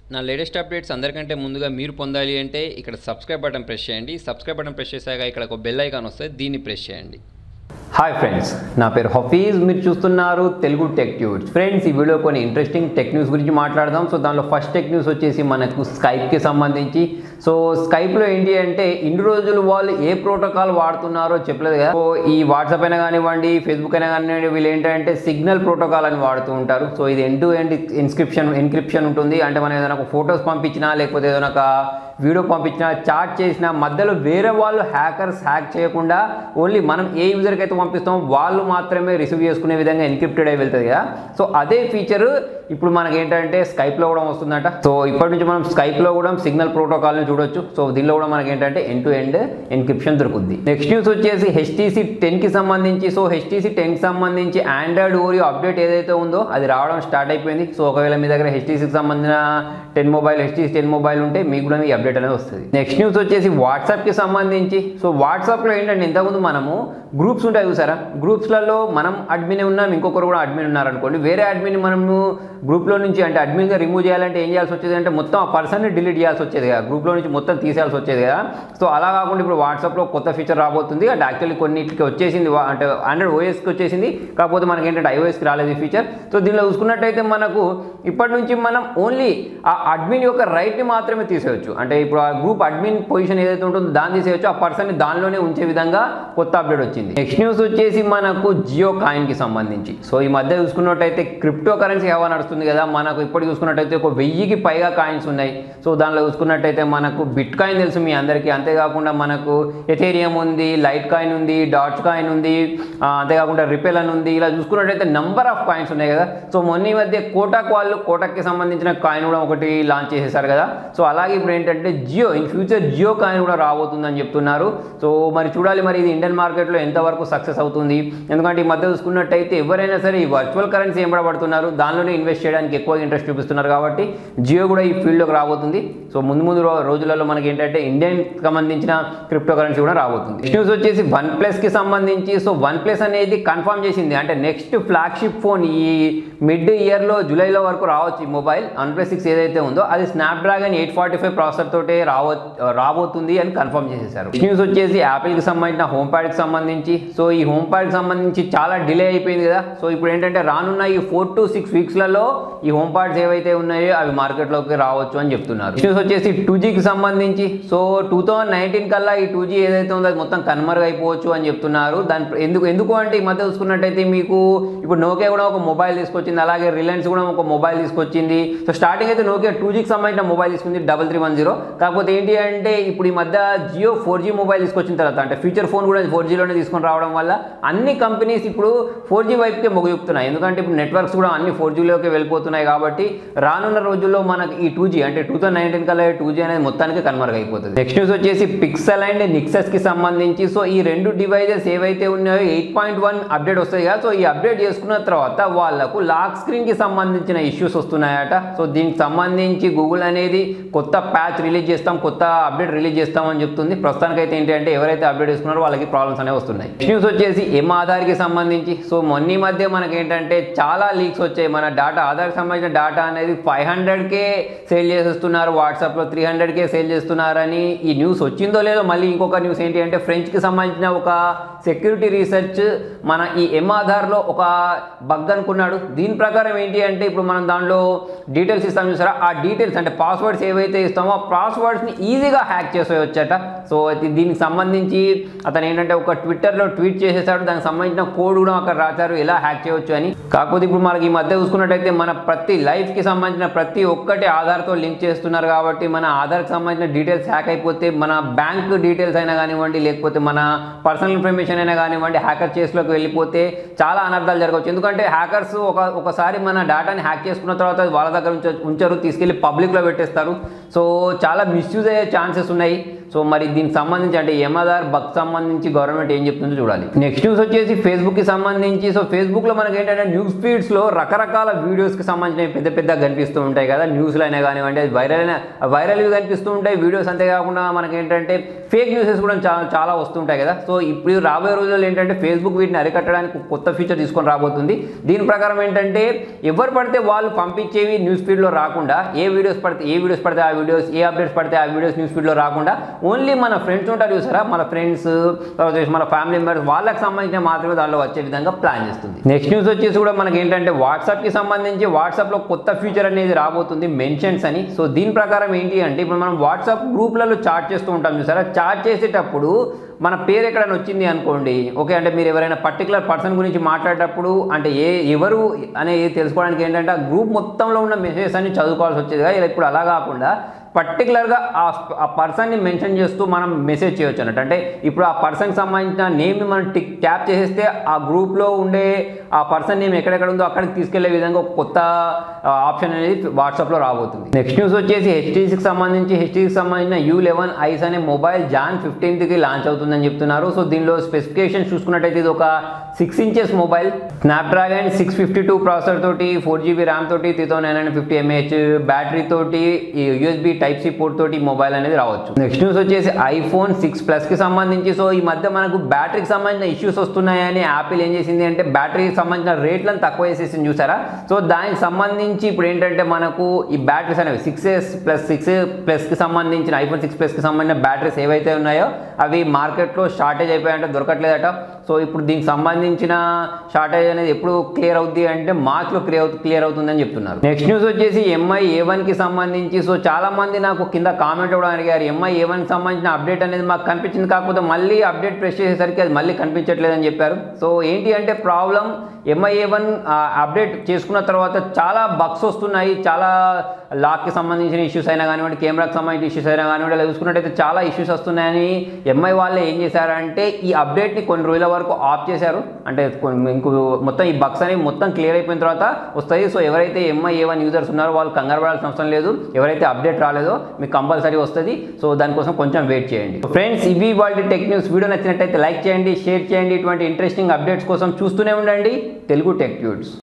నా latest updates అందరికంటే ముందుగా మీరు పొందాలి అంటే ఇక్కడ సబ్స్క్రైబ్ బటన్ ప్రెస్ చేయండి సబ్స్క్రైబ్ బటన్ ప్రెస్ చేశాక ఇక్కడ ఒక బెల్ ఐకాన్ వస్తే దీన్ని ప్రెస్ చేయండి హాయ్ ఫ్రెండ్స్ నా పేరు హఫీజ్ మీరు చూస్తున్నారు తెలుగు టెక్ ట్యూబ్స్ ఫ్రెండ్స్ ఈ వీడియో కొన్ని ఇంట్రెస్టింగ్ టెక్ న్యూస్ గురించి మాట్లాడదాం సో దానిలో ఫస్ట్ టెక్ న్యూస్ వచ్చేసి మనకు స్కైప్కి సంబంధించి సో స్కైప్లో ఏంటి అంటే ఇన్ని రోజులు వాళ్ళు ఏ ప్రోటోకాల్ వాడుతున్నారో చెప్పలేదు కదా సో ఈ వాట్సాప్ అయినా కానివ్వండి ఫేస్బుక్ అయినా కానివ్వండి వీళ్ళు ఏంటంటే సిగ్నల్ ప్రోటోకాల్ అని వాడుతూ ఉంటారు సో ఇది end to end inscription encryption ఉంటుంది అంటే మనం ఏదైనా ఒక ఫొటోస్ పంపించినా లేకపోతే ఏదైనా ఒక వీడియో పంపించినా చాట్ చేసినా మధ్యలో వేరే వాళ్ళు హ్యాకర్స్ హ్యాక్ చేయకుండా ఓన్లీ మనం ఏ యూజర్కి అయితే పంపిస్తామో వాళ్ళు మాత్రమే రిసీవ్ చేసుకునే విధంగా ఎన్క్రిప్టెడ్ అయి వెళ్తుంది కదా సో అదే ఫీచర్ ఇప్పుడు మనకి ఏంటంటే స్కైప్లో కూడా వస్తుందట సో ఇప్పటి నుంచి మనం స్కైప్లో కూడా సిగ్నల్ ప్రోటోకాల్ని చూడొచ్చు సో దీనిలో కూడా మనకి ఏంటంటే ఎండ్ టు ఎండ్ ఎన్క్రిప్షన్ దొరుకుద్ది నెక్స్ట్ న్యూస్ వచ్చేసి హెచ్టీసీ టెన్కి సంబంధించి సో హెచ్టీసీ టెన్కి సంబంధించి ఆండ్రాయిడ్ ఓరియో అప్డేట్ ఏదైతే ఉందో అది రావడం స్టార్ట్ అయిపోయింది సో ఒకవేళ మీ దగ్గర హెచ్టీసీకి సంబంధించిన ten mobile HTC ten mobile ఉంటే మీకు కూడా ఈ అప్డేట్ అనేది వస్తుంది నెక్స్ట్ న్యూస్ వచ్చేసి వాట్సాప్కి సంబంధించి సో వాట్సాప్లో ఏంటంటే ఇంతకుముందు మనము గ్రూప్స్ ఉంటాయి చూసారా గ్రూప్స్లలో మనం అడ్మిన్ ఉన్నాం ఇంకొకరు కూడా అడ్మిన్ ఉన్నారు అనుకోండి వేరే అడ్మిన్ మనము గ్రూప్లో నుంచి అంటే అడ్మిన్గా రిమూవ్ చేయాలంటే ఏం చేయాల్సి వచ్చేది అంటే మొత్తం ఆ పర్సన్ని డిలీట్ చేయాల్సి వచ్చేది కదా గ్రూప్లో నుంచి మొత్తం తీసేయాల్సి వచ్చేది కదా సో అలా కాకుండా ఇప్పుడు వాట్సాప్లో కొత్త ఫీచర్ రాబోతుంది అంటే యాక్చువల్లీ కొన్నిటికి వచ్చేసింది వా- అంటే ఆండ్రాయిడ్ ఓఎస్కి వచ్చేసింది కాకపోతే మనకి ఏంటంటే ఐఓఎస్కి రాలేదు ఈ ఫీచర్ సో దీనిలో చూసుకున్నట్టయితే మనకు ఇప్పటి నుంచి మనం ఓన్లీ ఆ అడ్మిన్ యొక్క రైట్ని మాత్రమే తీసేయచ్చు అంటే ఇప్పుడు ఆ గ్రూప్ అడ్మిన్ పొజిషన్ ఏదైతే ఉంటుందో దాన్ని తీసేయచ్చు ఆ పర్సన్ని దానిలోనే ఉంచే విధంగా కొత్త అప్డేట్ వచ్చింది నెక్స్ట్ న్యూస్ వచ్చేసి మనకు జియో కాయిన్కి సంబంధించి సో ఈ మధ్య చూసుకున్నట్టయితే క్రిప్టో కరెన్సీ హవా నడుస్తుంది కదా మనకు ఇప్పుడు చూసుకున్నట్టయితే ఒక వెయ్యికి పైగా కాయిన్స్ ఉన్నాయి సో దానిలో చూసుకున్నట్టయితే మనకు బిట్ కాయిన్ తెలుసు మీ అందరికీ అంతేకాకుండా మనకు ఎథేరియం ఉంది లైట్ కాయిన్ ఉంది డాట్ కాయిన్ ఉంది ఆ, అంతేకాకుండా రిపెల్ అని ఉంది ఇలా చూసుకున్నట్టయితే నంబర్ ఆఫ్ కాయిన్స్ ఉన్నాయి కదా సో మొన్న ఈ మధ్య కోటాక్ వాళ్ళు కోటాక్కి సంబంధించిన కాయిన్ కూడా ఒకటి లాంచ్ చేసేసారు కదా సో అలాగే ఇప్పుడు ఏంటంటే Jio in future Jio coin కూడా రాబోతుందని చెప్తున్నారు సో మరి చూడాలి మరి ఇది ఇండియన్ మార్కెట్లో ఎంతవరకు సక్సెస్ అవుతుంది ఎందుకంటే ఈ మధ్య చూసుకున్నట్టయితే ఎవరైనా సరే ఈ వర్చువల్ కరెన్సీ ఎంబడబడుతున్నారు దానిలోనే ఇన్వెస్ట్ చేయడానికి ఎక్కువ ఇంట్రెస్ట్ చూపిస్తున్నారు కాబట్టి జియో కూడా ఈ ఫీల్డ్లోకి రాబోతుంది సో ముందు ముందు రో- రోజులలో మనకి ఏంటంటే ఇండియన్ సంబంధించిన క్రిప్టో కరెన్సీ కూడా రాబోతుంది నెక్స్ట్ న్యూస్ వచ్చేసి వన్ ప్లస్కి సంబంధించి సో వన్ ప్లస్ అనేది కన్ఫర్మ్ చేసింది అంటే నెక్స్ట్ ఫ్లాగ్షిప్ ఫోన్ ఈ మిడ్ ఇయర్లో జూలైలో వరకు రావచ్చు ఈ మొబైల్ వన్ ప్లస్ సిక్స్ ఏదైతే ఉందో అది Snapdragon eight forty five processor తోటే రావ రాబోతుంది అని కన్ఫర్మ్ చేసేసారు నెక్స్ట్ న్యూస్ వచ్చేసి యాపిల్కి సంబంధించిన హోమ్ ప్యాడ్కి సంబంధించి సో ఈ హోమ్ ప్యాడ్కి సంబంధించి చాలా డిలే అయిపోయింది కదా సో ఇప్పుడు ఏంటంటే రానున్న ఈ ఫోర్ టు సిక్స్ వీక్స్లలో ఈ హోమ్ ప్యాడ్స్ ఏవైతే ఉన్నాయో అవి మార్కెట్లోకి రావచ్చు అని చెప్తున్నారు నెక్స్ట్ న్యూస్ వచ్చేసి టూ జీకి సంబంధించి సో టూ థౌజండ్ నైన్టీన్ కల్లా ఈ టూ జీ ఏదైతే ఉందో అది మొత్తం కన్వర్గ్ అయిపోవచ్చు అని చెప్తున్నారు దాని ఎందుకు ఎందుకు అంటే ఈ మధ్య చూసుకున్నట్టయితే మీకు ఇప్పుడు నోకియా కూడా ఒక మొబైల్ తీసుకొచ్చింది అలాగే రిలయన్స్ కూడా ఒక మొబైల్ తీసుకొచ్చింది సో స్టార్టింగ్ అయితే నోకియా టూ జీకి సంబంధించిన మొబైల్ తీసుకుంది డబల్ త్రీ వన్ జీరో కాకపోతే ఏంటి అంటే ఇప్పుడు ఈ మధ్య జియో ఫోర్ జీ మొబైల్ తీసుకొచ్చిన తర్వాత అంటే ఫ్యూచర్ ఫోన్ కూడా ఫోర్ జీలోనే తీసుకొని రావడం వల్ల అన్ని కంపెనీస్ ఇప్పుడు ఫోర్ జీ వైపుకే మొగ్గు చూపుతున్నాయి ఎందుకంటే ఇప్పుడు నెట్వర్క్స్ కూడా అన్ని ఫోర్ జీలోకి వెళ్ళిపోతున్నాయి కాబట్టి రానున్న రోజుల్లో మనకి ఈ టూ జీ అంటే టూ థౌసండ్ నైన్టీన్ కల్లా టూ జీ అనేది మొత్తానికి కన్వర్గ్ అయిపోతుంది నెక్స్ట్ న్యూస్ వచ్చేసి పిక్సెల్ అండ్ నిక్సెస్ కి సంబంధించి సో ఈ రెండు డివైజెస్ ఏవైతే ఉన్నాయో ఎయిట్ పాయింట్ వన్ అప్డేట్ వస్తాయి కదా సో ఈ అప్డేట్ చేసుకున్న తర్వాత వాళ్ళకు లాక్ స్క్రీన్ కి సంబంధించిన ఇష్యూస్ వస్తున్నాయట సో దీనికి సంబంధించి గూగుల్ అనేది కొత్త ప్యాచ్ రిలీజ్ చేస్తాం కొత్త అప్డేట్ రిలీజ్ చేస్తాం అని చెప్తుంది ప్రస్తుతానికి అయితే ఏంటి అంటే ఎవరైతే అప్డేట్ చేసుకున్నారో వాళ్ళకి ప్రాబ్లమ్స్ అనేవి వస్తున్నాయి నెక్స్ట్ న్యూస్ వచ్చేసి ఎం ఆధార్కి సంబంధించి సో మొన్న ఈ మధ్య మనకి ఏంటంటే చాలా లీక్స్ వచ్చాయి మన డాటా ఆధార్కి సంబంధించిన డాటా అనేది ఫైవ్ హండ్రెడ్కే సేల్ చేసేస్తున్నారు వాట్సాప్లో త్రీ హండ్రెడ్కే సేల్ చేస్తున్నారని ఈ న్యూస్ వచ్చిందో లేదో మళ్ళీ ఇంకొక న్యూస్ ఏంటి అంటే ఫ్రెంచ్కి సంబంధించిన ఒక సెక్యూరిటీ రీసెర్చ్ మన ఈ ఎం ఆధార్లో ఒక బగ్ అనుకున్నాడు దీని ప్రకారం ఏంటి అంటే ఇప్పుడు మనం దాంట్లో డీటెయిల్స్ ఇస్తాం చూసారా ఆ డీటెయిల్స్ అంటే పాస్వర్డ్స్ ఏవైతే ఇస్తామో ఆ పాస్వర్డ్స్ని ఈజీగా హ్యాక్ చేసేయొచ్చట సో అది దీనికి సంబంధించి అతను ఏంటంటే ఒక ట్విట్టర్లో ట్వీట్ చేసేసాడు దానికి సంబంధించిన కోడ్ కూడా అక్కడ రాశారు ఎలా హ్యాక్ చేయొచ్చు అని కాకపోతే ఇప్పుడు మనకి ఈ మధ్య చూసుకున్నట్టయితే మన ప్రతి లైఫ్కి సంబంధించిన ప్రతి ఒక్కటి ఆధార్తో లింక్ చేస్తున్నారు కాబట్టి మన ఆధార్కి సంబంధించిన డీటెయిల్స్ హ్యాక్ అయిపోతే మన బ్యాంక్ డీటెయిల్స్ అయినా కానివ్వండి లేకపోతే మన పర్సనల్ ఇన్ఫర్మేషన్ అయినా కానివ్వండి హ్యాకర్ చేస్లోకి వెళ్ళిపోతే చాలా అనర్థాలు జరగవచ్చు ఎందుకంటే హ్యాకర్స్ ఒక ఒకసారి మన డేటాని హ్యాక్ చేసుకున్న తర్వాత అది వాళ్ళ దగ్గర ఉంచ ఉంచరు తీసుకెళ్ళి పబ్లిక్లో పెట్టేస్తారు సో చాలా మిస్యూజ్ అయ్యే ఛాన్సెస్ ఉన్నాయి సో మరి దీనికి సంబంధించి అంటే ఎంఆర్ఆర్ బగ్ సంబంధించి గవర్నమెంట్ ఏం చెప్తుందో చూడాలి నెక్స్ట్ న్యూస్ వచ్చేసి ఫేస్బుక్కి సంబంధించి సో ఫేస్బుక్లో మనకి ఏంటంటే న్యూస్ ఫీడ్స్లో రకరకాల వీడియోస్కి సంబంధించిన పెద్ద పెద్ద కనిపిస్తూ ఉంటాయి కదా న్యూస్లో అయినా కానివ్వండి అది వైరల్ అయినా వైరల్వి కనిపిస్తూ ఉంటాయి వీడియోస్ అంతేకాకుండా మనకి ఏంటంటే ఫేక్ న్యూసెస్ కూడా చాలా చాలా వస్తుంటాయి కదా సో ఇప్పుడు రాబోయే రోజుల్లో ఏంటంటే ఫేస్బుక్ వీటిని అరికట్టడానికి ఒక కొత్త ఫీచర్ తీసుకొని రాబోతుంది దీని ప్రకారం ఏంటంటే ఎవరు పడితే వాళ్ళు పంపించేవి న్యూస్ ఫీడ్లో రాకుండా ఏ వీడియోస్ పడితే ఏ వీడియోస్ పడితే ఆ వీడియోస్ ఏ అప్డేట్స్ పడితే ఆ వీడియోస్ న్యూస్ ఫీడ్లో రాకుండా ఓన్లీ మన ఫ్రెండ్స్ ఉంటారు చూసారా మన ఫ్రెండ్స్ తర్వాత వచ్చేసి మన ఫ్యామిలీ మెంబర్స్ వాళ్ళకి సంబంధించిన మాత్రమే దానిలో వచ్చే విధంగా ప్లాన్ చేస్తుంది నెక్స్ట్ న్యూస్ వచ్చేసి కూడా మనకి ఏంటంటే వాట్సాప్కి సంబంధించి వాట్సాప్లో కొత్త ఫీచర్ అనేది రాబోతుంది మెన్షన్స్ అని సో దీని ప్రకారం ఏంటి అంటే ఇప్పుడు మనం వాట్సాప్ గ్రూప్లలో చాట్ చేస్తూ ఉంటాం చూసారా చాట్ చేసేటప్పుడు మన పేరు ఎక్కడైనా వచ్చింది అనుకోండి ఓకే అంటే మీరు ఎవరైనా పర్టికులర్ పర్సన్ గురించి మాట్లాడేటప్పుడు అంటే ఏ ఎవరు అనేది తెలుసుకోవడానికి ఏంటంటే ఆ గ్రూప్ మొత్తంలో ఉన్న మెసేజెస్ అన్ని చదువుకోవాల్సి వచ్చేది కదా ఇలా ఇప్పుడు అలా కాకుండా పర్టికులర్గా ఆ ఆ పర్సన్ని మెన్షన్ చేస్తూ మనం మెసేజ్ చేయొచ్చు అన్నట్టు అంటే ఇప్పుడు ఆ పర్సన్కి సంబంధించిన నేమ్ని మనం టిక్ ట్యాప్ చేసేస్తే ఆ గ్రూప్లో ఉండే ఆ పర్సన్ నేమ్ ఎక్కడెక్కడ ఉందో అక్కడికి తీసుకెళ్లే విధంగా ఒక కొత్త ఆప్షన్ అనేది వాట్సాప్లో రాబోతుంది నెక్స్ట్ న్యూస్ వచ్చేసి హెచ్టీసీకి సంబంధించి హెచ్టీసీకి సంబంధించిన యూ లెవెన్ ఐస్ అనే మొబైల్ జాన్ ఫిఫ్టీన్త్కి లాంచ్ అవుతుందని చెప్తున్నారు సో దీనిలో స్పెసిఫికేషన్ చూసుకున్నట్టయితే ఇది ఒక six inches mobile Snapdragon six fifty two processor తోటి ఫోర్ జీబీ ర్యామ్ తోటి three thousand nine hundred fifty mAh battery తోటి యూఎస్బీ టైప్ సి పోర్ట్ తోటి మొబైల్ అనేది రావచ్చు నెక్స్ట్ న్యూస్ వచ్చేసి ఐఫోన్ సిక్స్ ప్లస్ కి సంబంధించి సో ఈ మధ్య మనకు బ్యాటరీకి సంబంధించిన ఇష్యూస్ వస్తున్నాయని యాపిల్ ఏం చేసింది అంటే బ్యాటరీకి సంబంధించిన రేట్లను తక్కువ చేసేసింది చూసారా సో దానికి సంబంధించి ఇప్పుడు ఏంటంటే మనకు ఈ బ్యాటరీస్ అనేవి సిక్స్ ఎస్ ప్లస్ సిక్స్ ప్లస్కి సంబంధించిన ఐఫోన్ సిక్స్ ప్లస్కి సంబంధించిన బ్యాటరీస్ ఏవైతే ఉన్నాయో అవి మార్కెట్లో షార్టేజ్ అయిపోయాయంటే దొరకట్లేదట సో ఇప్పుడు దీనికి సంబంధించిన షార్టేజ్ అనేది ఎప్పుడు క్లియర్ అవుద్ది అంటే మార్చ్లో క్లియర్ అవుతుంది క్లియర్ అవుతుందని చెప్తున్నారు నెక్స్ట్ న్యూస్ వచ్చేసి ఎంఐ ఏ వన్కి సంబంధించి సో చాలా మంది నాకు కింద కామెంట్ కూడా అడిగారు ఎంఐ ఏ వన్కి సంబంధించిన అప్డేట్ అనేది మాకు కనిపించింది కాకపోతే మళ్ళీ అప్డేట్ ప్రెస్ చేసేసరికి అది మళ్ళీ కనిపించట్లేదని చెప్పారు సో ఏంటి అంటే problem Mi A one update చేసుకున్న తర్వాత చాలా బగ్స్ వస్తున్నాయి చాలా లాక్కి సంబంధించిన ఇష్యూస్ అయినా కానివ్వండి కెమెరాకి సంబంధించిన ఇష్యూస్ అయినా కానివ్వండి అలా చూసుకున్నట్టయితే చాలా ఇష్యూస్ వస్తున్నాయని ఎంఐ వాళ్ళే ఏం చేశారంటే ఈ అప్డేట్ని కొన్ని రోజుల వరకు ఆఫ్ చేశారు అంటే కొన్ని- ఇంకో మొత్తం ఈ బగ్స్ అనేవి మొత్తం క్లియర్ అయిపోయిన తర్వాత వస్తాయి సో ఎవరైతే ఎంఐ ఏ వన్ యూజర్స్ ఉన్నారో వాళ్ళు కంగారు పడాల్సిన అవసరం లేదు ఎవరైతే అప్డేట్ రాలేదో మీకు కంపల్సరీ వస్తుంది సో దానికోసం కొంచెం వెయిట్ చేయండి ఫ్రెండ్స్ ఇవి వాళ్ళ టెక్ న్యూస్ వీడియో నచ్చినట్టయితే లైక్ చేయండి షేర్ చేయండి ఇటువంటి ఇంట్రెస్టింగ్ అప్డేట్స్ కోసం చూస్తూనే ఉండండి తెలుగు టెక్ ట్యూడ్స్